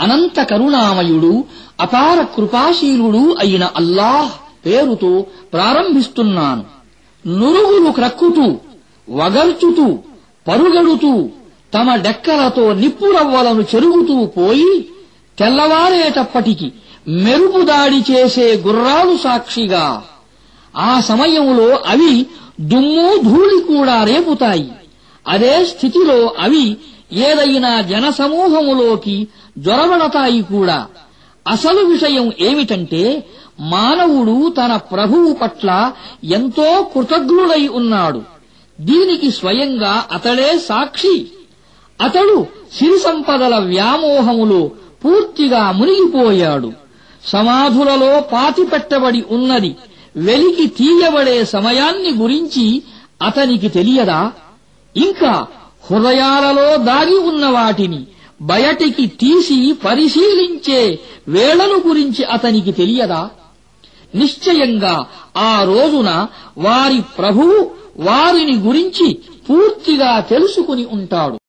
అనంత కరుణామయుడు అపార కృపాశీలుడు అయిన అల్లాహ్ పేరుతో ప్రారంభిస్తున్నాను నురుగులు క్రక్కుతూ వగల్చుతూ పరుగెడుతూ తమ డెక్కలతో నిప్పురవ్వలను చెరుగుతూ పోయి తెల్లవారేటప్పటికి మెరుపు దాడి చేసే గుర్రాలు సాక్షిగా ఆ సమయంలో అవి దుమ్ము ధూళి కూడా రేపుతాయి అదే స్థితిలో అవి ఏదైనా జనసమూహములోకి జొరబడతాయి కూడా అసలు విషయం ఏమిటంటే మానవుడు తన ప్రభువు పట్ల ఎంతో కృతజ్ఞుడై ఉన్నాడు దీనికి స్వయంగా అతడే సాక్షి అతడు సిరి సంపదల వ్యామోహములో పూర్తిగా మునిగిపోయాడు సమాధులలో పాతిపెట్టబడి ఉన్నది వెలికి తీయబడే సమయాన్ని గురించి అతనికి తెలియదా ఇంకా హృదయాలలో దాగి ఉన్న వాటిని బయటికి తీసి పరిశీలించే వేళను గురించి అతనికి తెలియదా నిశ్చయంగా ఆ రోజున వారి ప్రభువు వారిని గురించి పూర్తిగా తెలుసుకుని ఉంటాడు